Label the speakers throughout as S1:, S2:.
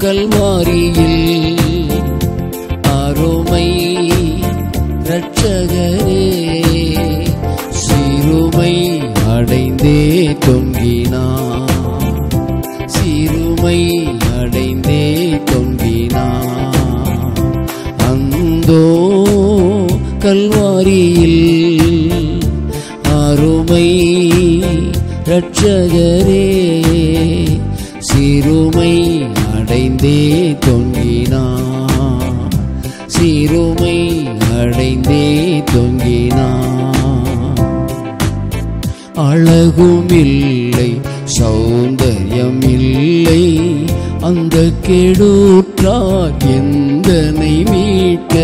S1: கல்வாரியில் அருமை இரட்சகரே சிறுமை அடைந்தே தொங்கினார் சிறுமை அடைந்தே தொங்கினார் அந்தோ கல்வாரியில் அருமை இரட்சகரே சிறுமை அடைந்தே தொங்கினார் சிறுமை அடைந்தே தொங்கினார் அழகும் இல்லை சௌந்தர்யம் இல்லை அந்த கெடுற்றார் எந்தனை மீட்க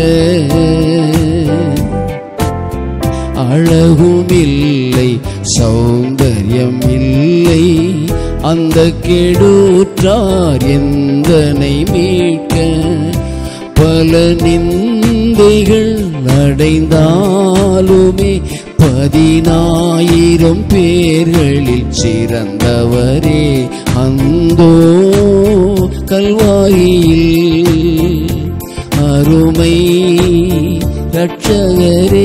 S1: அழகும் இல்லை சௌந்தர்யம் இல்லை அந்த கெடுற்றார் எந்தனை மீட்க பல நிந்தைகள் அடைந்தாலுமே பதினாயிரம் பேர்களில் சிறந்தவரே அந்தோ கல்வாரியில் அருமை ரட்சகரே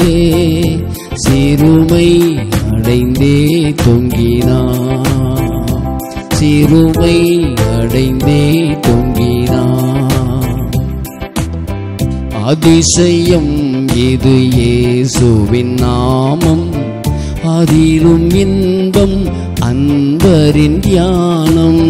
S1: சிறுமை அடைந்தே தொங்கினார் சிறுமை அடைந்தே தொங்கினார் அதிசயம் இது இயேசுவின் நாமம் அதிலும் இன்பம் அன்பரின் தியானம்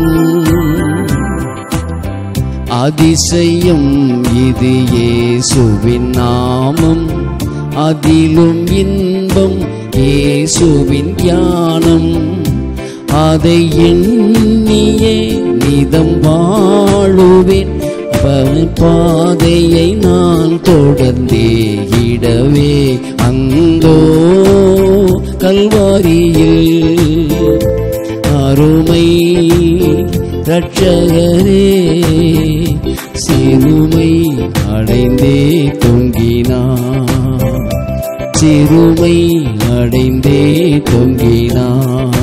S1: அதிசயம் இது இயேசுவின் நாமம் அதிலும் இன்பம் இயேசுவின் தியானம் அதை எண்ணியே நிதம் வாழுவேன் அவன் பாதையை நான் தொடர்ந்தே இடவே அந்தோ கல்வாரியில் அருமை ரட்சகரே சிறுமை அடைந்தே தொங்கினார் சிறுமை அடைந்தே தொங்கினார்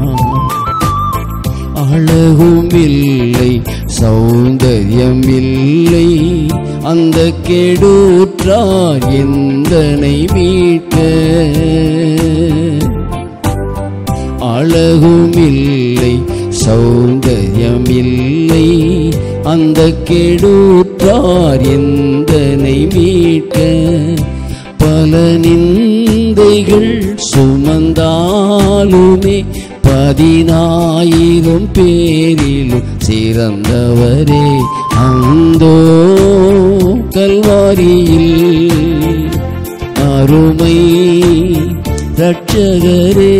S1: அழகும் இல்லை சௌந்தர்யம் இல்லை அந்த கெடுற்றார் எந்தனை மீட்க அழகும் இல்லை சௌந்தர்யம் இல்லை அந்த கெடுற்றார் எந்தனை மீட்க பல நிந்தைகள் சுமந்தாலுமே பதினாயிரம் பேரிலும் சிறந்தவரே அந்தோ கல்வாரியில் அருமை ரட்சகரே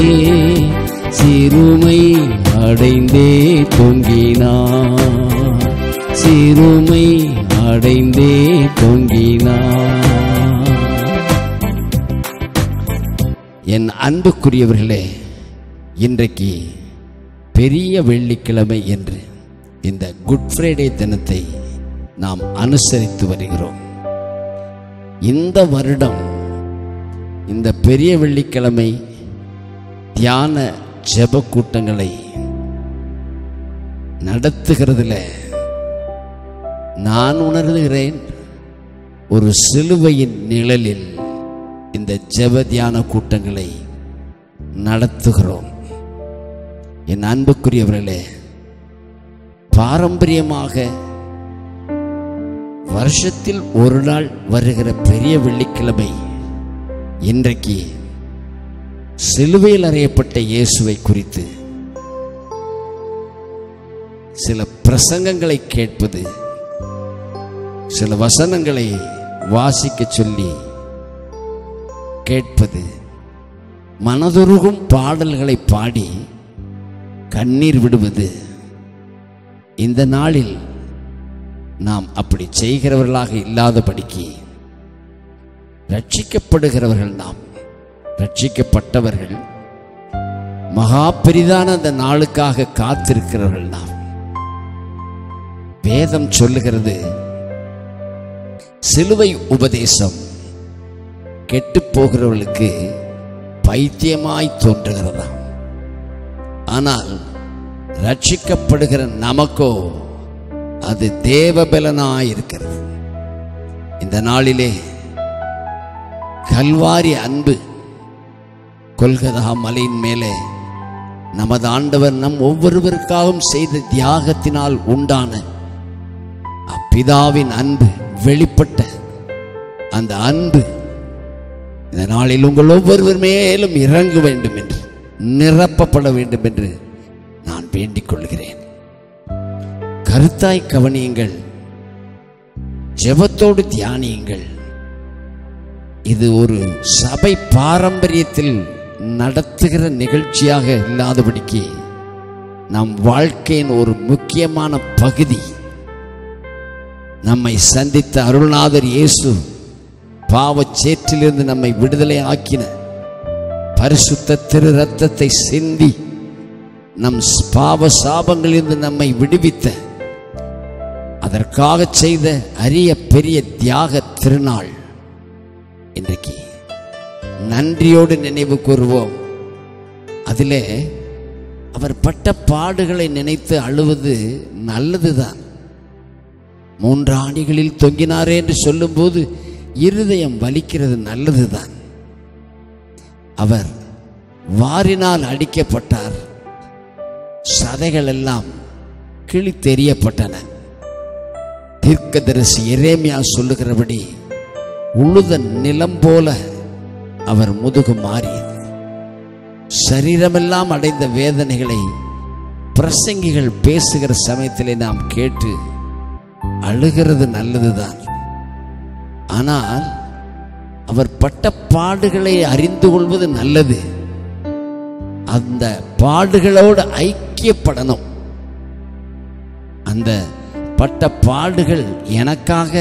S1: சிறுமை அடைந்தே தொங்கினார் சிறுமை அடைந்தே தொங்கினார் என் அன்புக்குரியவர்களே இன்றைக்கு பெரிய வெள்ளிக்கிழமை என்று இந்த குட் ஃப்ரைடே தினத்தை நாம் அனுசரித்து வருகிறோம் இந்த வருடம் இந்த பெரிய வெள்ளிக்கிழமை தியான ஜெப கூட்டங்களை நடத்துகிறதுல நான் உணர்கிறேன் ஒரு சிலுவையின் நிழலில் இந்த ஜெப தியான கூட்டங்களை நடத்துகிறோம் என் அன்புக்குரியவர்களே பாரம்பரியமாக வருஷத்தில் ஒரு நாள் வருகிற பெரிய வெள்ளிக்கிழமை இன்றைக்கு சிலுவையில் அறையப்பட்ட இயேசுவை குறித்து சில பிரசங்கங்களை கேட்பது சில வசனங்களை வாசிக்க சொல்லி கேட்பது மனதுருகும் பாடல்களை பாடி கண்ணீர் விடுவது இந்த நாளில் நாம் அப்படி செய்கிறவர்களாக இல்லாதபடிக்கு ரட்சிக்கப்படுகிறவர்கள் நாம் ரட்சிக்கப்பட்டவர்கள் மகா பெரிதான அந்த நாளுக்காக காத்திருக்கிறவர்கள் நாம் வேதம் சொல்லுகிறது சிலுவை உபதேசம் கெட்டுப் போகிறவர்களுக்கு பைத்தியமாய் தோன்றுகிறதாம் ஆனால் ரட்சிக்கப்படுகிற நமக்கோ அது தேவபலனாய் இருக்கிறது இந்த நாளிலே கல்வாரி அன்பு கொல்கதா மலையின் மேலே நமது ஆண்டவர் நம் ஒவ்வொருவருக்காகவும் செய்த தியாகத்தினால் உண்டான அப்பிதாவின் அன்பு வெளிப்பட்ட அந்த அன்பு இந்த நாளில் உங்கள் ஒவ்வொருவர் மேலும் இறங்க வேண்டும் என்று நிரப்பப்பட வேண்டும் என்று நான் வேண்டிக் கொள்கிறேன் கருத்தாய் கவனியுங்கள் ஜெபத்தோடு தியானியுங்கள் இது ஒரு சபை பாரம்பரியத்தில் நடத்துகிற நிகழ்ச்சியாக இல்லாதபடிக்கு நம் வாழ்க்கையின் ஒரு முக்கியமான பகுதி நம்மை சந்தித்த அருள்நாதர் இயேசு பாவச் சேற்றிலிருந்து நம்மை விடுதலை ஆக்கின பரிசுத்த திரு ரத்தத்தை சிந்தி நம் பாவ சாபங்களிலிருந்து நம்மை விடுவித்த அதற்காக செய்த அரிய பெரிய தியாக திருநாள் இன்றைக்கு நன்றியோடு நினைவு கூறுவோம் அதிலே அவர் பட்ட பாடுகளை நினைத்து அழுவது நல்லதுதான் மூன்று ஆணிகளில் தொங்கினாரே என்று சொல்லும்போது இருதயம் வலிக்கிறது நல்லதுதான் அவர் வாரினால் அடிக்கப்பட்டார் சதைகள் எல்லாம் கிழித்தெறியப்பட்டன தீர்க்கதரிசி எரேமியா சொல்லுகிறபடி உழுத நிலம் போல அவர் முதுகு மாறியது சரீரமெல்லாம் அடைந்த வேதனைகளை பிரசங்கிகள் பேசுகிற சமயத்திலே நாம் கேட்டு அழுகிறது நல்லதுதான் ஆனால் அவர் பட்ட பாடுகளை அறிந்து கொள்வது நல்லது அந்த பாடுகளோடு ஐக்கியப்படணும் அந்த பட்ட பாடுகள் எனக்காக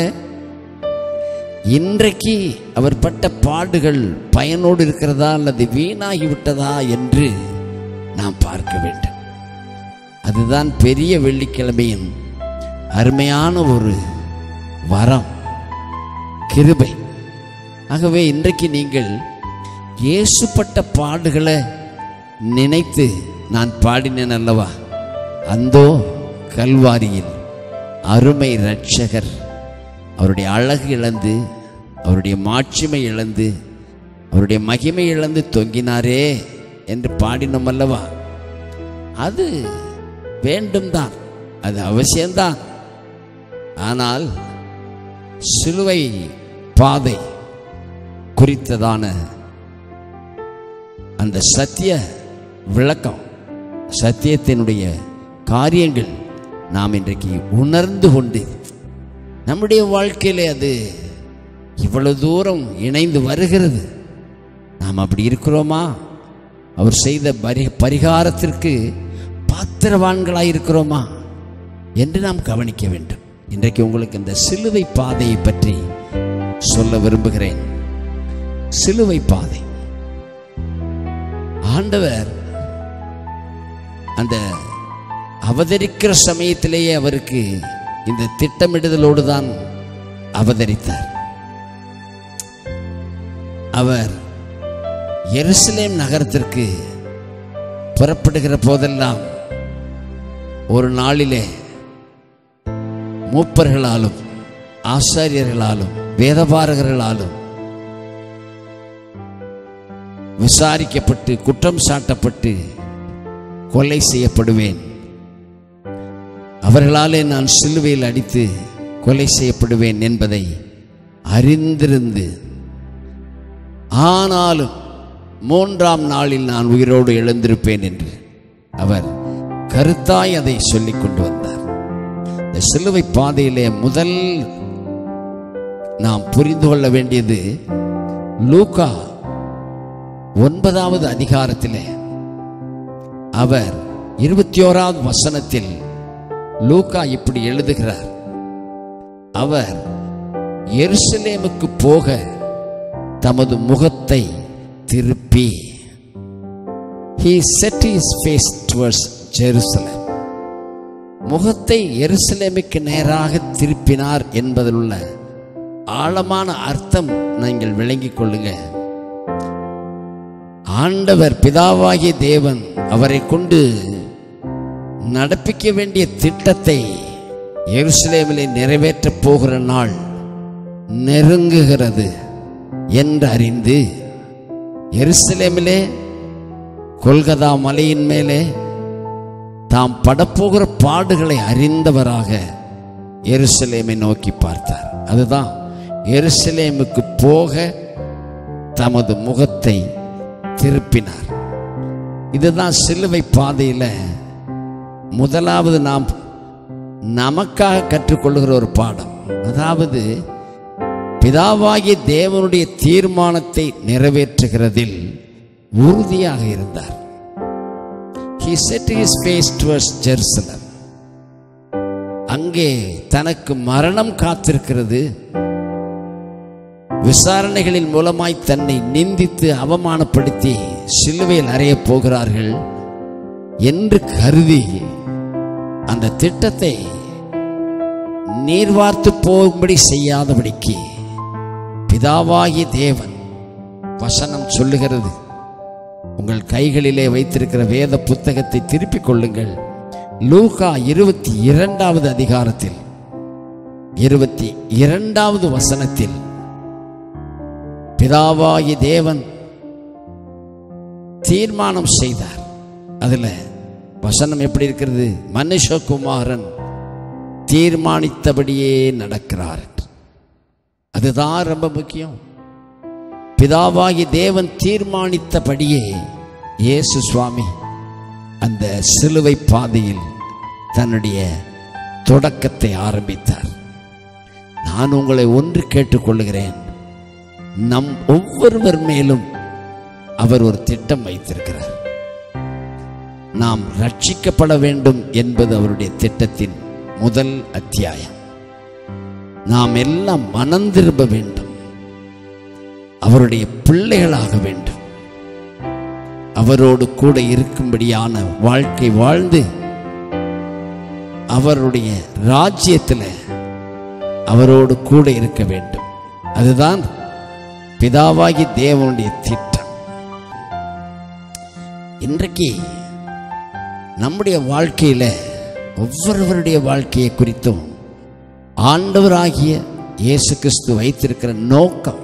S1: இன்றைக்கு அவர் பட்ட பாடுகள் பயனோடு இருக்கிறதா அல்லது வீணாகி விட்டதா என்று நாம் பார்க்க வேண்டும் அதுதான் பெரிய வெள்ளிக்கிழமையின் அருமையான ஒரு வரம் கிருபை ஆகவே இன்றைக்கு நீங்கள் இயேசுப்பட்ட பாடுகளை நினைத்து நான் பாடினேன் அல்லவா அந்தோ கல்வாரியில் அருமை ரட்சகர் அவருடைய அழகு இழந்து அவருடைய மாட்சிமை இழந்து அவருடைய மகிமை இழந்து தொங்கினாரே என்று பாடினோம் அல்லவா அது வேண்டும் தான் அது அவசியம்தான் ஆனால் சிலுவை பாதை குறித்ததான அந்த சத்திய விளக்கம் சத்தியத்தினுடைய காரியங்கள் நாம் இன்றைக்கு உணர்ந்து கொண்டு நம்முடைய வாழ்க்கையிலே அது இவ்வளவு தூரம் இணைந்து வருகிறது நாம் அப்படி இருக்கிறோமா அவர் செய்த பரி பரிகாரத்திற்கு பாத்திரவான்களாய் இருக்கிறோமா என்று நாம் கவனிக்க வேண்டும் இன்றைக்கு உங்களுக்கு இந்த சிலுவை பாதையை பற்றி சொல்ல விரும்புகிறேன் சிலுவை பாதை ஆண்டவர் அந்த அவதரிக்கிற சமயத்திலேயே அவருக்கு இந்த திட்டமிடுதலோடு தான் அவதரித்தார் அவர் எருசலேம் நகரத்திற்கு புறப்படுகிற போதெல்லாம் ஒரு நாளிலே மூப்பர்களாலும் ஆசாரியர்களாலும் வேதபாரகர்களாலும் விசாரிக்கப்பட்டு குற்றம் சாட்டப்பட்டு கொலை செய்யப்படுவேன் அவர்களாலே நான் சிலுவையில் அடித்து கொலை செய்யப்படுவேன் என்பதை அறிந்திருந்து ஆனாலும் மூன்றாம் நாளில் நான் உயிரோடு எழுந்திருப்பேன் என்று அவர் கருத்தாய் அதை சொல்லிக் கொண்டு வந்தார் இந்த சிலுவை பாதையிலே முதல் நாம் புரிந்து கொள்ள வேண்டியது லூக்கா ஒன்பதாவது அதிகாரத்திலே அவர் இருபத்தி ஓராவது வசனத்தில் லூக்கா இப்படி எழுதுகிறார் அவர் எருசலேமுக்கு போக தமது முகத்தை திருப்பி he set his face towards jerusalem முகத்தை எருசலேமுக்கு நேராக திருப்பினார் என்பதில் உள்ள ஆழமான அர்த்தம் நீங்கள் விளங்கிக் கொள்ளுங்க ஆண்டவர் பிதாவாகிய தேவன் அவரை கொண்டு நடப்பிக்க வேண்டிய திட்டத்தை எருசலேமிலே நிறைவேற்றப் போகிற நாள் நெருங்குகிறது என்று அறிந்து எருசலேமிலே கொல்கதா மலையின் மேலே தாம் படப்போகிற பாடுகளை அறிந்தவராக எருசலேமை நோக்கி பார்த்தார் அதுதான் எருசலேமுக்கு போக தமது முகத்தை திருப்பினார் இதுதான் சிலுவை பாதையில் முதலாவது நாம் நமக்காக கற்றுக்கொள்கிற ஒரு பாடம் அதாவது பிதாவாகிய தேவனுடைய தீர்மானத்தை நிறைவேற்றுகிறதில் உறுதியாக இருந்தார் he set his face towards Jerusalem அங்கே தனக்கு மரணம் காத்திருக்கிறது விசாரணைகளின் மூலமாய் தன்னை நிந்தித்து அவமானப்படுத்தி சிலுவையில் அறையப் போகிறார்கள் என்று கருதி அந்த திட்டத்தை நீர்வார்த்து போகும்படி செய்யாதபடிக்கு பிதாவாகிய தேவன் வசனம் சொல்லுகிறது உங்கள் கைகளிலே வைத்திருக்கிற வேத புத்தகத்தை திருப்பிக் கொள்ளுங்கள் லூகா இருபத்தி இரண்டாவது அதிகாரத்தில் இருபத்தி இரண்டாவது வசனத்தில் பிதாவாகி தேவன் தீர்மானம் செய்தார் அதுல வசனம் எப்படி இருக்கிறது மனுஷகுமாரன் தீர்மானித்தபடியே நடக்கிறார் என்று. அதுதான் ரொம்ப முக்கியம் பிதாவாகி தேவன் தீர்மானித்தபடியே இயேசு சுவாமி அந்த சிலுவை பாதையில் தன்னுடைய தொடக்கத்தை ஆரம்பித்தார் நான் உங்களை ஒன்று கேட்டுக்கொள்கிறேன் நம் ஒவ்வொருவர் மேலும் அவர் ஒரு திட்டம் வைத்திருக்கிறார் நாம் ரட்சிக்கப்பட வேண்டும் என்பது அவருடைய திட்டத்தின் முதல் அத்தியாயம் நாம் எல்லாம் மனம் திரும்ப வேண்டும் அவருடைய பிள்ளைகளாக வேண்டும் அவரோடு கூட இருக்கும்படியான வாழ்க்கை வாழ்ந்து அவருடைய ராஜ்யத்தில் அவரோடு கூட இருக்க வேண்டும் அதுதான் பிதாவாகி தேவனுடைய திட்டம் இன்றைக்கு நம்முடைய வாழ்க்கையில ஒவ்வொருவருடைய வாழ்க்கையை குறித்தும் ஆண்டவராகிய இயேசு கிறிஸ்து வைத்திருக்கிற நோக்கம்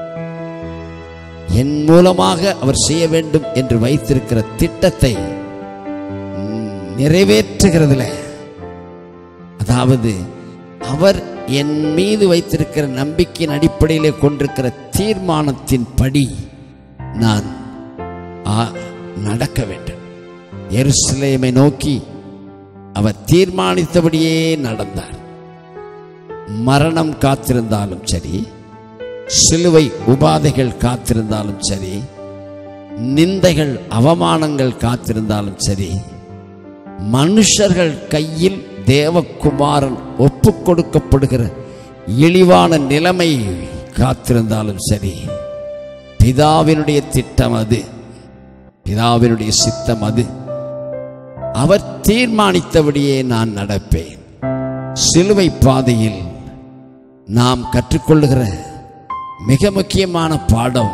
S1: என் மூலமாக அவர் செய்ய வேண்டும் என்று வைத்திருக்கிற திட்டத்தை ம், நிறைவேற்றுகிறதுல அதாவது அவர் என் மீது வைத்திருக்கிற நம்பிக்கையின் அடிப்படையிலே கொண்டிருக்கிற தீர்மானத்தின் படி நான் ஆ- நடக்க வேண்டும் எருசலேமை நோக்கி அவர் தீர்மானித்தபடியே நடந்தார் மரணம் காத்திருந்தாலும் சரி சிலுவை உபாதைகள் காத்திருந்தாலும் சரி நிந்தைகள் அவமானங்கள் காத்திருந்தாலும் சரி மனுஷர்கள் கையில் தேவகுமாரன் ஒப்புக் கொடுக்கப்படுகிற இழிவான நிலைமை காத்திருந்தாலும் சரி பிதாவினுடைய திட்டம் அது பிதாவினுடைய சித்தம் அது அவர் தீர்மானித்தபடியே நான் நடப்பேன் சிலுவை பாதையில் நாம் கற்றுக்கொள்ளுகிற மிக முக்கியமான பாடம்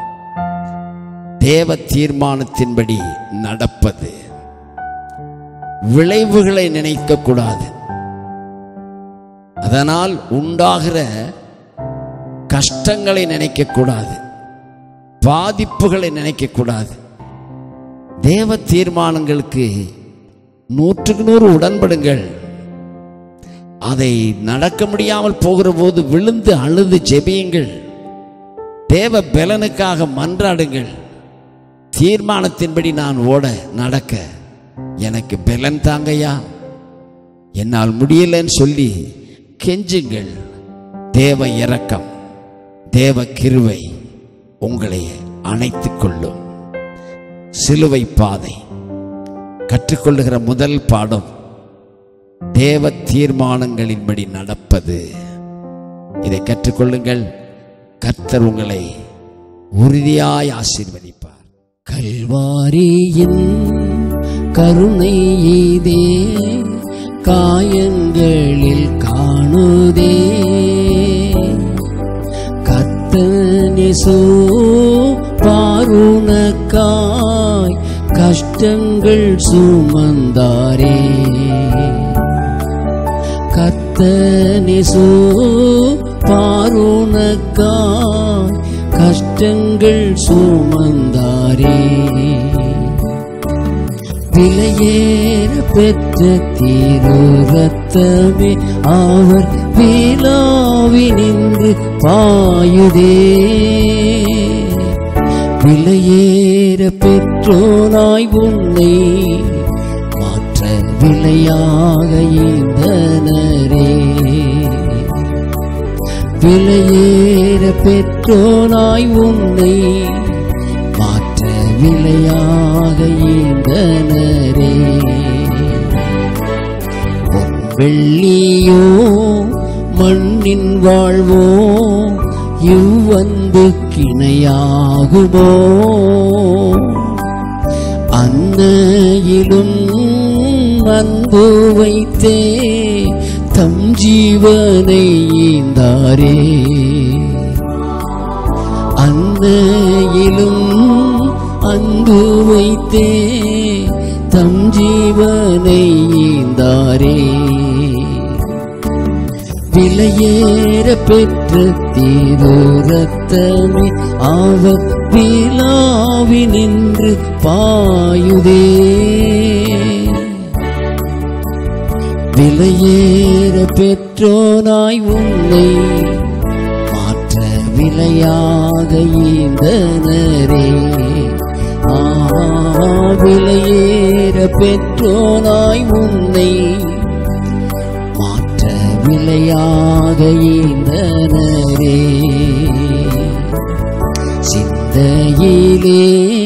S1: தேவ தீர்மானத்தின்படி நடப்பது விளைவுகளை நினைக்க கூடாது அதனால் உண்டாகிற கஷ்டங்களை நினைக்க கூடாது பாதிப்புகளை நினைக்க கூடாது தேவ தீர்மானங்களுக்கு நூற்றுக்கு நூறு உடன்படுங்கள் அதை நடக்க முடியாமல் போகிற போது விழுந்து அழுது ஜெபியுங்கள் தேவ பலனுக்காக மன்றாடுங்கள் தீர்மானத்தின்படி நான் ஓட நடக்க எனக்கு பலன் தாங்கய்யா என்னால் முடியலன்னு சொல்லி கெஞ்சுங்கள் தேவ இரக்கம் தேவ கிருவை உங்களை அணைத்துக் கொள்ளும் சிலுவை பாதை கற்றுக்கொள்ளுகிற முதல் பாடம் தேவ தீர்மானங்களின்படி நடப்பது இதை கற்றுக்கொள்ளுங்கள் கர்த்தர் உங்களை உறுதியாய் ஆசீர்வதிப்பார்
S2: கல்வாரியின் கருணை இதே காயங்களில் காணுதே கத்தனிசோ பாருணக்காய் கஷ்டங்கள் சுமந்தாரே கத்த கர்த்தனிசு பாருணக்காய் கஷ்டங்கள் சுமந்தாரே விலையேற பெற்ற தீரு ரத்தமே அவர் விழாவினின்று பாயுதே விலையேற பெற்றோனாய் உன்னை மாற்ற விலையாக ஈந்தனரே விலையேற பெற்றோனாய் உன்னை மாற்ற விலையாக ஈந்தனரே பொன் வெள்ளியோ மண்ணின் வாழ்வோ இவ்வந்து கிணையாகுமோ அன்னையிலும் அன்பு வைத்தே தம் ஜீவனை ஈந்தாரே அன்னையிலும் அன்பு வைத்தே தம் ஜீவனை ஈந்தாரே விலையேற பெற்ற தீரு ரத்தமே அவர் விழாவினின்று பாயுதே விலையேற பெற்றோனாய் உன்னை மாற்ற விலையாக ஈந்தனரே ஆ விலையேற பெற்றோனாய் உன்னை மாற்ற விலையாக ஈந்தனரே சிந்தையிலே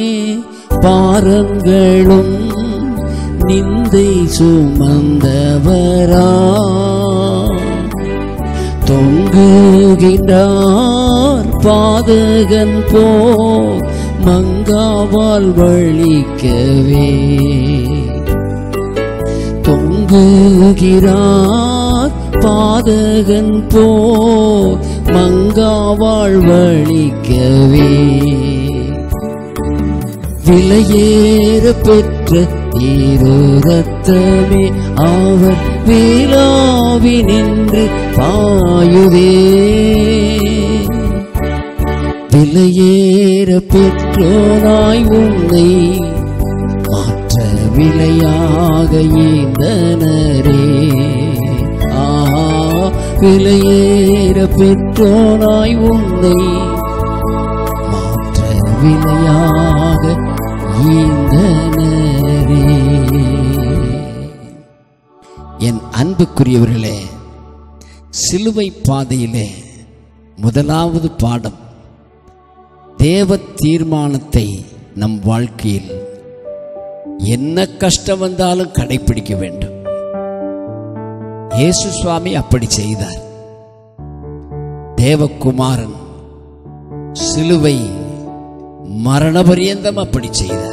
S2: பாரங்களும் நிந்தை சுமந்தவரா தொங்குகின்றார் பாதகன் போ மங்காவால் வழிக்கவே தொங்குகிறார் பாதகன் போ மங்காவாள் வழிக்கவே விலையேற பெற்ற தீரு ரத்தமே அவர் விழாவினின்று பாயுதே விலையேற பெற்றோனாய் உன்னை மாற்ற விலையாக ஈந்தனரே ஆ விலையேற பெற்றோனாய் உன்னை மாற்ற விலையாக ஈந்தனரே
S1: என் அன்புக்குரியவர்களே சிலுவை பாதையிலே முதலாவது பாடம் தேவ தீர்மானத்தை நம் வாழ்க்கையில் என்ன கஷ்டம் வந்தாலும் கடைபிடிக்க வேண்டும் இயேசு சுவாமி அப்படி செய்தார் தேவகுமாரன் சிலுவை மரண பரியந்தம் அப்படி செய்தார்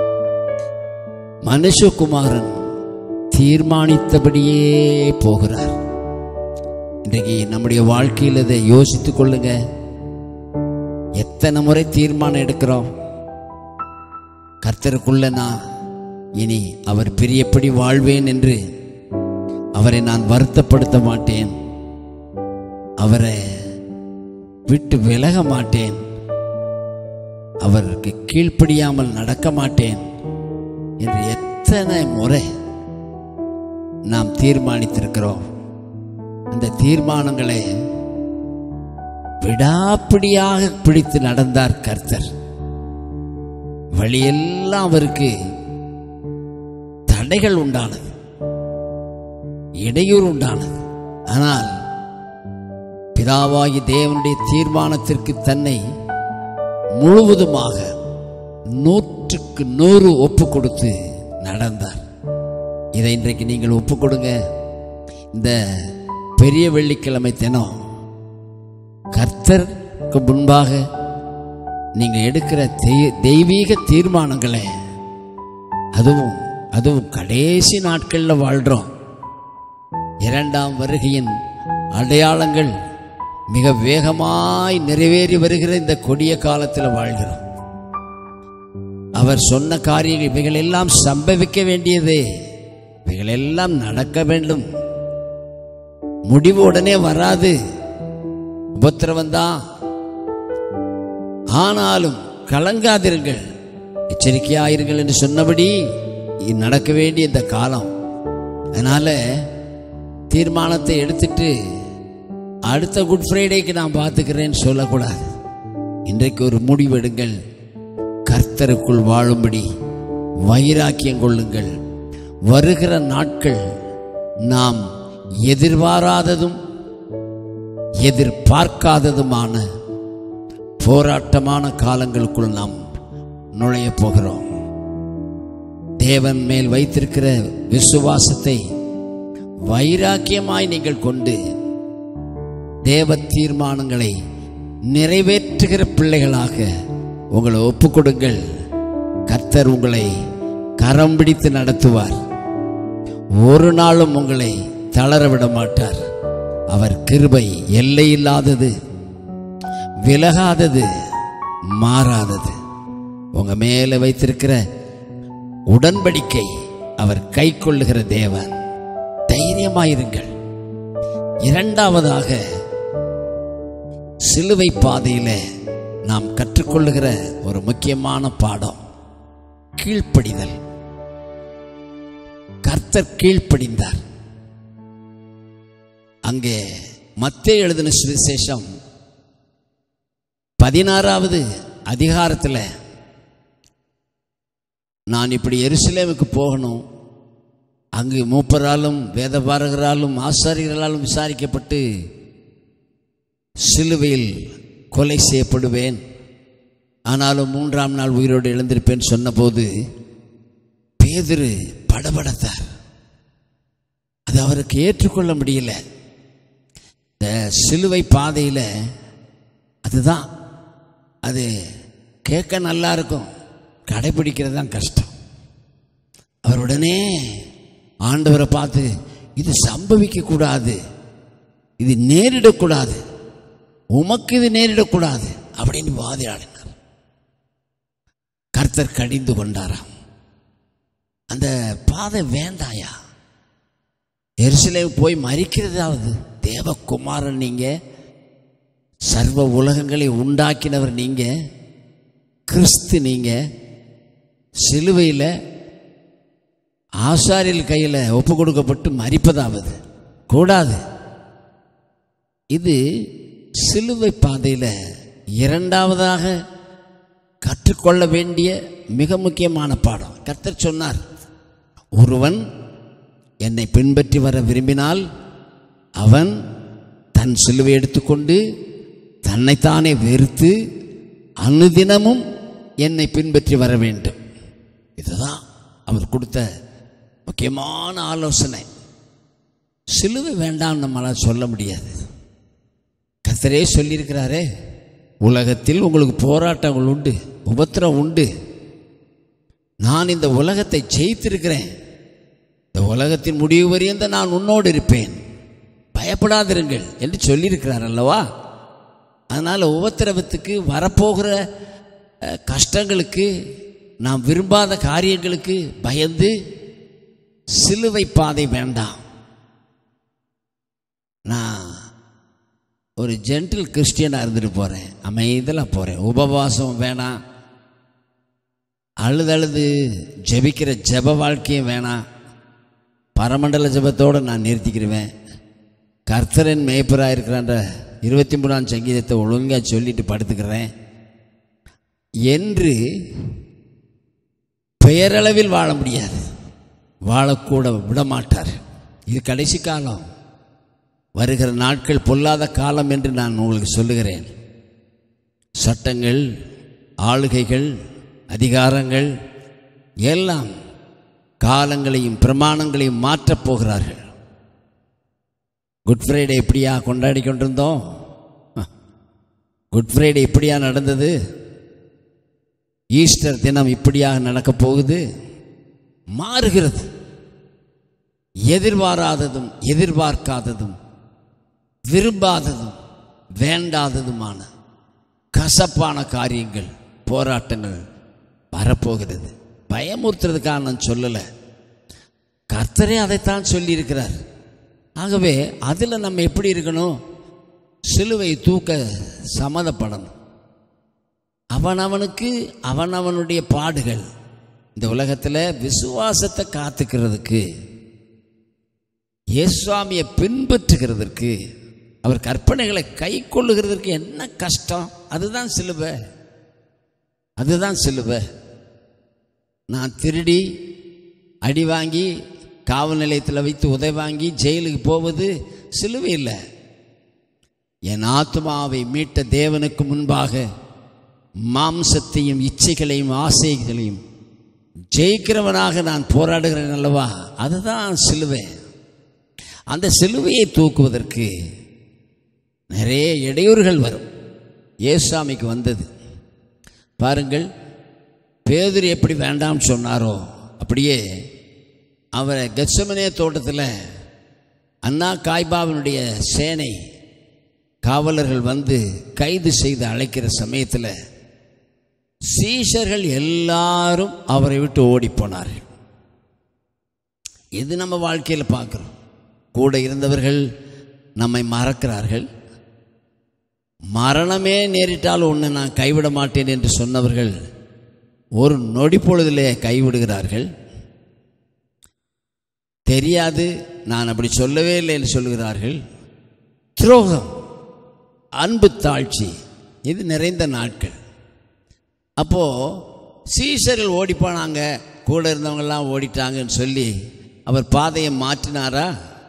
S1: மனுஷகுமாரன் தீர்மானித்தபடியே போகிறார் இன்றைக்கு நம்முடைய வாழ்க்கையில் இதை யோசித்துக் கொள்ளுங்க எத்தனை முறை தீர்மானம் எடுக்கிறோம் கர்த்தருக்குள்ள நான் இனி அவர் பிரியப்படி வாழ்வேன் என்று அவரை நான் வருத்தப்படுத்த மாட்டேன் அவரை விட்டு விலக மாட்டேன் அவருக்கு கீழ்ப்படியாமல் நடக்க மாட்டேன் என்று எத்தனை முறை நாம் தீர்மானித்திருக்கிறோம் அந்த தீர்மானங்களை விடாப்பிடியாக பிடித்து நடந்தார் கர்த்தர் வழியெல்லாம் அவருக்கு தடைகள் உண்டானது இடையூறு உண்டானது ஆனால் பிதாவாகி தேவனுடைய தீர்மானத்திற்கு தன்னை முழுவதுமாக நூற்றுக்கு நூறு ஒப்பு கொடுத்து நடந்தார் இதை இன்றைக்கு நீங்கள் ஒப்பு கொடுங்க இந்த பெரிய வெள்ளிக்கிழமை தினம் கர்த்தருக்கு முன்பாக நீங்கள் எடுக்கிற தெய்- தெய்வீக தீர்மானங்களை அதுவும் அதுவும் கடைசி நாட்களில் வாழ்கிறோம் இரண்டாம் வருகையின் அடையாளங்கள் மிக வேகமாய் நிறைவேறி வருகிற இந்த கொடிய காலத்தில் வாழ்கிறோம் அவர் சொன்ன காரியங்கள் இவைகள் எல்லாம் சம்பவிக்க வேண்டியது இவைகள் எல்லாம் நடக்க வேண்டும் முடிவு உடனே வராது உபத்திரவம் தான் ஆனாலும் கலங்காதிருங்கள் எச்சரிக்கையாயிருங்கள் என்று சொன்னபடி இது நடக்க வேண்டிய இந்த காலம் அதனால தீர்மானத்தை எடுத்துட்டு அடுத்த குட் ஃப்ரைடேக்கு நான் பார்த்துக்கிறேன்னு சொல்லக்கூடாது இன்றைக்கு ஒரு முடிவெடுங்கள் கர்த்தருக்குள் வாழும்படி வைராக்கியம் கொள்ளுங்கள் வருகிற நாட்கள் நாம் எதிர்பாராததும் எதிர்பார்க்காததுமான போராட்டமான காலங்களுக்குள் நாம் நுழைய போகிறோம் தேவன் மேல் வைத்திருக்கிற விசுவாசத்தை வைராக்கியமாய் நீங்கள் கொண்டு தேவ தீர்மானங்களை நிறைவேற்றுகிற பிள்ளைகளாக உங்களை ஒப்புக்கொடுங்கள் கர்த்தர் உங்களை கரம் பிடித்து நடத்துவார் ஒரு நாளும் உங்களை தளர விட மாட்டார் அவர் கிருபை எல்லையில்லாதது விலகாதது மாறாதது உங்க மேல வைத்திருக்கிற உடன்படிக்கை அவர் கை கொள்ளுகிற தேவன் தைரியமாயிருங்கள் இரண்டாவதாக சிலுவை பாதையில நாம் கற்றுக்கொள்ளுகிற ஒரு முக்கியமான பாடம் கீழ்ப்படிதல் கர்த்தர் கீழ்ப்படிந்தார் அங்கே மத்தேயு எழுதின சுவிசேஷம் பதினாறாவது அதிகாரத்தில் நான் இப்படி எருசலேமுக்கு போகணும் அங்கு மூப்பராலும் வேதபாரகராலும் ஆசாரியர்களாலும் விசாரிக்கப்பட்டு சிலுவையில் கொலை செய்யப்படுவேன் ஆனாலும் மூன்றாம் நாள் உயிரோடு எழுந்திருப்பேன் சொன்னபோது பேதுரு படபடத்தார் அது அவருக்கு ஏற்றுக்கொள்ள முடியல இந்த சிலுவை பாதையில் அதுதான் அது கேட்க நல்லா இருக்கும் கடைபிடிக்கிறது தான் கஷ்டம் அவர் உடனே ஆண்டவரை பார்த்து இது சம்பவிக்க கூடாது இது நேரிடக்கூடாது உமக்கு இது நேரிடக்கூடாது அப்படின்னு வாதியாடினார் கர்த்தர் கடிந்து கொண்டாராம் அந்த பாதை வேண்டாயா எருசலேம் போய் மறிக்கிறதாவது தேவகுமாரன் நீங்க சர்வ உலகங்களை உண்டாக்கினவர் நீங்க கிறிஸ்து நீங்க சிலுவையில் ஆசாரியல் கையில் ஒப்பு கொடுக்கப்பட்டு மறிப்பதாவது கூடாது இது சிலுவை பாதையில் இரண்டாவதாக கற்றுக்கொள்ள வேண்டிய மிக முக்கியமான பாடம் கர்த்தர் சொன்னார் ஒருவன் என்னை பின்பற்றி வர விரும்பினால் அவன் தன் சிலுவை எடுத்துக்கொண்டு தன்னைத்தானே வெறுத்து அனுதினமும் என்னை பின்பற்றி வர வேண்டும் இதுதான் அவர் கொடுத்த முக்கியமான ஆலோசனை சிலுவை வேண்டாம் நம்மளால் சொல்ல முடியாது கர்த்தரே சொல்லியிருக்கிறாரே உலகத்தில் உங்களுக்கு போராட்டங்கள் உண்டு உபத்திரம் உண்டு நான் இந்த உலகத்தை ஜெயித்திருக்கிறேன் இந்த உலகத்தின் முடிவு வரையும் நான் உன்னோடு இருப்பேன் பயப்படாதிருங்கள் என்று சொல்லியிருக்கிறார் அல்லவா அதனால் உபத்திரவத்துக்கு வரப்போகிற அஹ், கஷ்டங்களுக்கு நாம் விரும்பாத காரியங்களுக்கு பயந்து சிலுவை பாதை வேண்டாம் நான் ஒரு ஜென்டில் கிறிஸ்டியனாக இருந்துட்டு போகிறேன் அமைதியில் போகிறேன் உபவாசம் வேணாம் அழுது அழுது ஜெபிக்கிற ஜெப வாழ்க்கையும் வேணாம் பரமண்டல ஜெபத்தோடு நான் நிறுத்திக்கிடுவேன் கர்த்தரன் மேய்ப்பராக இருக்கிறான்ற இருபத்தி மூணாம் சங்கீதத்தை ஒழுங்காக சொல்லிட்டு படுத்துக்கிறேன் என்று பெயரளவில் வாழ முடியாது வாழக்கூட விட மாட்டார் இது கடைசி காலம் வருகிற நாட்கள் பொல்லாத காலம் என்று நான் உங்களுக்கு சொல்லுகிறேன் சட்டங்கள் ஆளுகைகள் அதிகாரங்கள் எல்லாம் காலங்களையும் பிரமாணங்களையும் மாற்றப் போகிறார்கள் குட் ஃப்ரைடே எப்படியா கொண்டாடி கொண்டிருந்தோம் குட் ஃப்ரைடே இப்படியா நடந்தது ஈஸ்டர் தினம் இப்படியாக நடக்கப் போகுது மாறுகிறது எதிர்பாராததும் எதிர்பார்க்காததும் விரும்பாததும் வேண்டாததுமான கசப்பான காரியங்கள் போராட்டங்கள் வரப்போகிறது பயமுறுத்துறதுக்காக நான் சொல்லலை கர்த்தரே அதைத்தான் சொல்லியிருக்கிறார் ஆகவே அதில் நம்ம எப்படி இருக்கணும் சிலுவை தூக்க சம்மதப்படணும் அவனவனுக்கு அவனவனுடைய பாடுகள் இந்த உலகத்தில் விசுவாசத்தை காத்துக்கிறதுக்கு இயேசுவாமியை பின்பற்றுகிறதற்கு அவர் கற்பனைகளை கை கொள்ளுகிறதற்கு என்ன கஷ்டம் அதுதான் சிலுவை அதுதான் சிலுவை நான் திருடி அடி வாங்கி காவல் நிலையத்தில் வைத்து உதவி வாங்கி ஜெயிலுக்கு போவது சிலுவை இல்லை என் ஆத்மாவை மீட்ட தேவனுக்கு முன்பாக மாம்சத்தையும் இச்சைகளையும் ஆசைகளையும் ஜெயிக்கிறவனாக நான் போராடுகிறேன் அல்லவா அதுதான் சிலுவை அந்த சிலுவையை தூக்குவதற்கு நிறைய இடையூறுகள் வரும் ஏசாமிக்கு வந்தது பாருங்கள் பேதுரு எப்படி வேண்டாம்னு சொன்னாரோ அப்படியே அவரை கெத்சமனே தோட்டத்தில் அண்ணா காய்பாவினுடைய சேனை காவலர்கள் வந்து கைது செய்து அழைக்கிற சமயத்தில் சீஷர்கள் எல்லாரும் அவரை விட்டு ஓடி போனார்கள் இது நம்ம வாழ்க்கையில் பார்க்குறோம் கூட இருந்தவர்கள் நம்மை மறக்கிறார்கள் மரணமே நேரிட்டால் உன்னை நான் கைவிட மாட்டேன் என்று சொன்னவர்கள் ஒரு நொடி பொழுதிலே கைவிடுகிறார்கள் தெரியாது நான் அப்படி சொல்லவே இல்லை என்று சொல்கிறார்கள் துரோகம் அன்பு தாழ்ச்சி இது நிறைந்த நாட்கள் அப்போது சீசர்கள் ஓடி போனாங்க கூட இருந்தவங்கெல்லாம் ஓடிட்டாங்கன்னு சொல்லி அவர் பாதையை மாற்றினாரா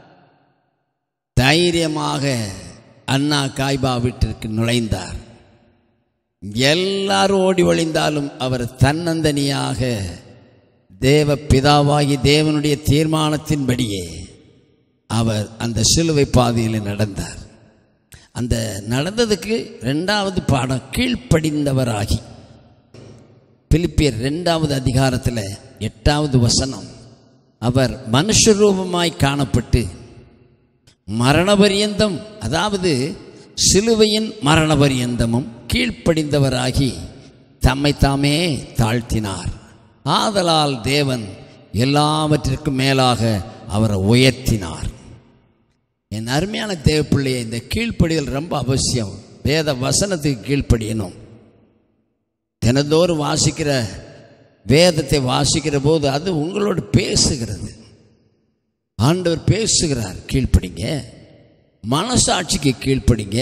S1: தைரியமாக அண்ணா காய்பா வீட்டிற்கு நுழைந்தார் எல்லாரும் ஓடி ஒளிந்தாலும் அவர் தன்னந்தனியாக தேவ பிதாவாகி தேவனுடைய தீர்மானத்தின்படியே அவர் அந்த சிலுவை பாதையில் நடந்தார் அந்த நடந்ததுக்கு ரெண்டாவது பாடம் கீழ்ப்படிந்தவராகி பிலிப்பியர் ரெண்டாவது அதிகாரத்தில் எட்டாவது வசனம் அவர் மனுஷரூபமாய் காணப்பட்டு மரணபரியந்தம் அதாவது சிலுவையின் மரணபரியந்தமும் கீழ்ப்படிந்தவராகி தம்மை தாமே தாழ்த்தினார் ஆதலால் தேவன் எல்லாவற்றிற்கும் மேலாக அவரை உயர்த்தினார் என் அருமையான தேவப்பிள்ளையை இந்த கீழ்ப்படிதல் ரொம்ப அவசியம் வேத வசனத்துக்கு கீழ்ப்படியணும் தினந்தோறும் வாசிக்கிற வேதத்தை வாசிக்கிற போது அது உங்களோடு பேசுகிறது ஆண்டவர் பேசுகிறார் கீழ்ப்படிங்க மனசாட்சிக்கு கீழ்ப்படிங்க